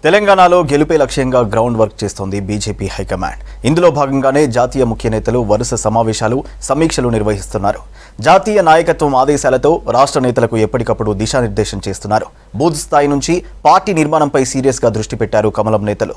తెలంగాణలో గెలుపే లక్ష్యంగా గ్రౌండ్ వర్క్ చేస్తోంది బీజేపీ హైకమాండ్ ఇందులో భాగంగానే జాతీయ ముఖ్య నేతలు వరుస సమావేశాలు సమీక్షలు నిర్వహిస్తున్నారు జాతీయ నాయకత్వం ఆదేశాలతో రాష్ట్ర నేతలకు ఎప్పటికప్పుడు దిశానిర్దేశం చేస్తున్నారు బూత్ స్థాయి నుంచి పార్టీ నిర్మాణంపై సీరియస్గా దృష్టి పెట్టారు కమలం నేతలు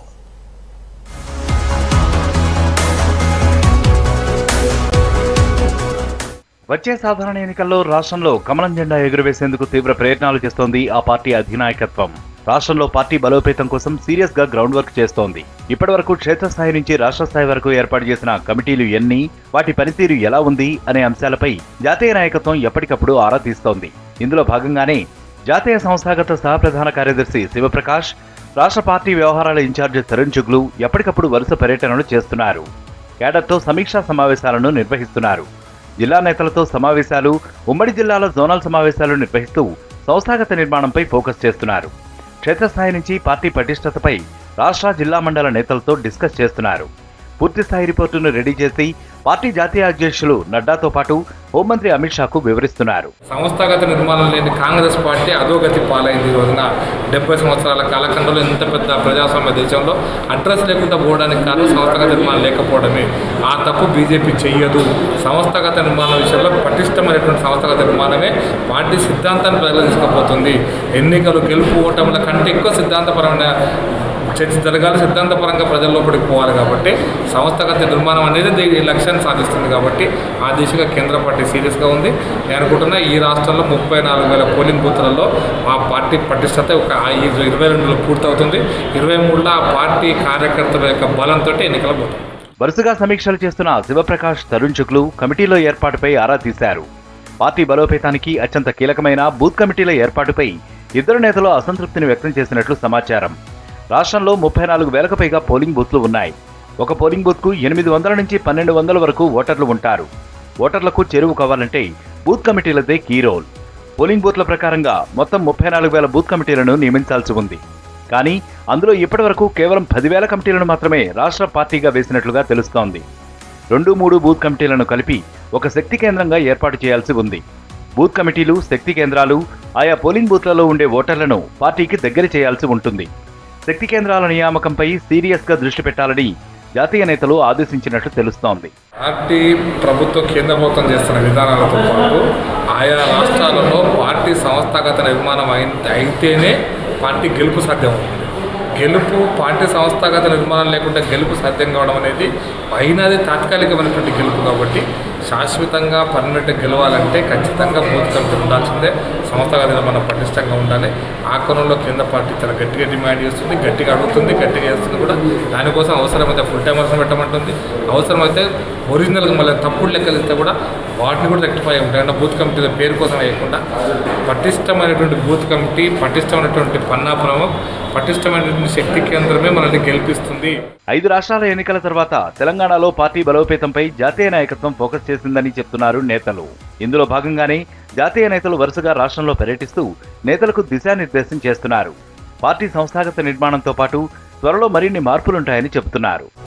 వచ్చే సాధారణ ఎన్నికల్లో రాష్ట్రంలో కమలం జెండా ఎగురవేసేందుకు తీవ్ర ప్రయత్నాలు చేస్తోంది ఆ పార్టీ అధినాయకత్వం రాష్ట్రంలో పార్టీ బలోపేతం కోసం సీరియస్ గా గ్రౌండ్ వర్క్ చేస్తోంది ఇప్పటివరకు క్షేత్రస్థాయి నుంచి రాష్ట్ర స్థాయి వరకు ఏర్పాటు చేసిన కమిటీలు ఎన్ని వాటి పనితీరు ఎలా ఉంది అనే అంశాలపై జాతీయ నాయకత్వం ఎప్పటికప్పుడు ఆరా తీస్తోంది ఇందులో భాగంగానే జాతీయ సంస్థాగత సహప్రధాన కార్యదర్శి శివప్రకాష్ రాష్ట్ర పార్టీ వ్యవహారాల ఇన్ఛార్జి తరుణ్ చుగ్లు ఎప్పటికప్పుడు వరుస పర్యటనలు చేస్తున్నారు కేడర్తో సమీక్షా సమావేశాలను నిర్వహిస్తున్నారు జిల్లా నేతలతో సమావేశాలు ఉమ్మడి జిల్లాల జోనల్ సమావేశాలు నిర్వహిస్తూ సంస్థాగత నిర్మాణంపై ఫోకస్ చేస్తున్నారు క్షేత్రస్థాయి నుంచి పార్టీ పటిష్టతపై రాష్ట్ర జిల్లా మండల నేతలతో డిస్కస్ చేస్తున్నారు పూర్తిస్థాయి రిపోర్టును రెడీ చేసి పార్టీ జాతీయ అధ్యక్షులు నడ్డాతో పాటు హోంమంత్రి అమిత్ షాకు వివరిస్తున్నారు సంస్థాగత నిర్మాణం లేని కాంగ్రెస్ పార్టీ అధోగతి పాలైంది ఈ రోజున డెబ్బై సంవత్సరాల కాలఖండంలో ఇంత పెద్ద ప్రజాస్వామ్య దేశంలో అడ్రస్ లేకుండా పోవడానికి కారణం సంస్థాగత నిర్మాణం లేకపోవడమే ఆ తప్పు బీజేపీ చెయ్యదు సంస్థాగత నిర్మాణం విషయంలో పటిష్టమైనటువంటి సంస్థాగత నిర్మాణమే పార్టీ సిద్ధాంతాన్ని ప్రజలు తీసుకుపోతుంది ఎన్నికలు గెలుపు ఓటముల కంటే ఎక్కువ సిద్ధాంతపరమైన చర్చ జరగాలి సిద్ధాంతపరంగా ప్రజల లోపలికి పోవాలి కాబట్టి సంస్థాగత నిర్మాణం అనేది దీ- ఈ లక్ష్యాన్ని సాధిస్తుంది కాబట్టి ఆ దిశగా కేంద్ర పార్టీ సీరియస్గా ఉంది నేను అనుకుంటున్నా ఈ రాష్ట్రంలో ముప్పై నాలుగు వేల పోలింగ్ బూత్లలో మా పార్టీ పటిష్టత ఒక ఈ ఇరవై రెండులో పూర్తవుతుంది ఇరవై మూడులో ఆ పార్టీ కార్యకర్తల యొక్క బలంతో ఎన్నికలు పోతాం వరుసగా సమీక్షలు చేస్తున్న శివప్రకాష్ తరుణ్ చుక్లు కమిటీలో ఏర్పాటుపై ఆరా తీశారు పార్టీ బలోపేతానికి అత్యంత కీలకమైన బూత్ కమిటీల ఏర్పాటుపై ఇద్దరు నేతలు అసంతృప్తిని వ్యక్తం చేసినట్లు సమాచారం రాష్ట్రంలో ముప్పై నాలుగు వేలకు పైగా పోలింగ్ బూత్లు ఉన్నాయి ఒక పోలింగ్ బూత్కు ఎనిమిది వందల నుంచి పన్నెండు వందల వరకు ఓటర్లు ఉంటారు ఓటర్లకు చెరువు కావాలంటే బూత్ కమిటీలదే కీ రోల్ పోలింగ్ బూత్ల ప్రకారంగా మొత్తం ముప్పై నాలుగు వేల బూత్ కమిటీలను నియమించాల్సి ఉంది కానీ అందులో ఇప్పటివరకు కేవలం పదివేల కమిటీలను మాత్రమే రాష్ట్ర పార్టీగా వేసినట్లుగా తెలుస్తోంది రెండు మూడు బూత్ కమిటీలను కలిపి ఒక శక్తి కేంద్రంగా ఏర్పాటు చేయాల్సి ఉంది బూత్ కమిటీలు శక్తి కేంద్రాలు ఆయా పోలింగ్ బూత్లలో ఉండే ఓటర్లను పార్టీకి దగ్గర చేయాల్సి ఉంటుంది శక్తి కేంద్రాల నియామకంపై సీరియస్గా దృష్టి పెట్టాలని జాతీయ నేతలు ఆదేశించినట్లు తెలుస్తోంది పార్టీ ప్రభుత్వ కేంద్ర ప్రభుత్వం చేస్తున్న విధానాలతో పాటు ఆయా రాష్ట్రాలలో పార్టీ సంస్థాగత నిర్మాణం అయి అయితేనే పార్టీ గెలుపు సాధ్యం గెలుపు పార్టీ సంస్థాగత నిర్మాణం లేకుండా గెలుపు సాధ్యం కావడం అనేది అయినది తాత్కాలికమైనటువంటి గెలుపు కాబట్టి శాశ్వతంగా పర్మనెంట్ గెలవాలంటే ఖచ్చితంగా బూత్ కమిటీ ఉండాల్సిందే సంస్థాగత నిర్మాణం పటిష్టంగా ఉండాలి ఆ కోణంలో కేంద్ర పార్టీ చాలా గట్టిగా డిమాండ్ చేస్తుంది గట్టిగా అడుగుతుంది గట్టిగా చేస్తుంది కూడా దానికోసం అవసరమైతే ఫుల్ టైమర్స్ పెట్టమంటుంది అవసరమైతే ఒరిజినల్గా మళ్ళీ తప్పుడు లెక్కలు ఇస్తే కూడా వాటిని కూడా రెక్టిఫై ఉంటాయి అంటే బూత్ కమిటీ పేరు కోసం వేయకుండా పటిష్టమైనటువంటి బూత్ కమిటీ పటిష్టమైనటువంటి పన్నాపురము పటిష్టమైనటువంటి శక్తి కేంద్రమే మనల్ని గెలిపిస్తుంది ఐదు రాష్ట్రాల ఎన్నికల తర్వాత తెలంగాణలో పార్టీ బలోపేతంపై జాతీయ నాయకత్వం ఫోకస్ చేసిందని చెప్తున్నారు నేతలు ఇందులో భాగంగానే జాతీయ నేతలు వరుసగా రాష్ట్రంలో పర్యటిస్తూ నేతలకు దిశానిర్దేశం చేస్తున్నారు పార్టీ సంస్థాగత నిర్మాణంతో పాటు త్వరలో మరిన్ని మార్పులుంటాయని చెబుతున్నారు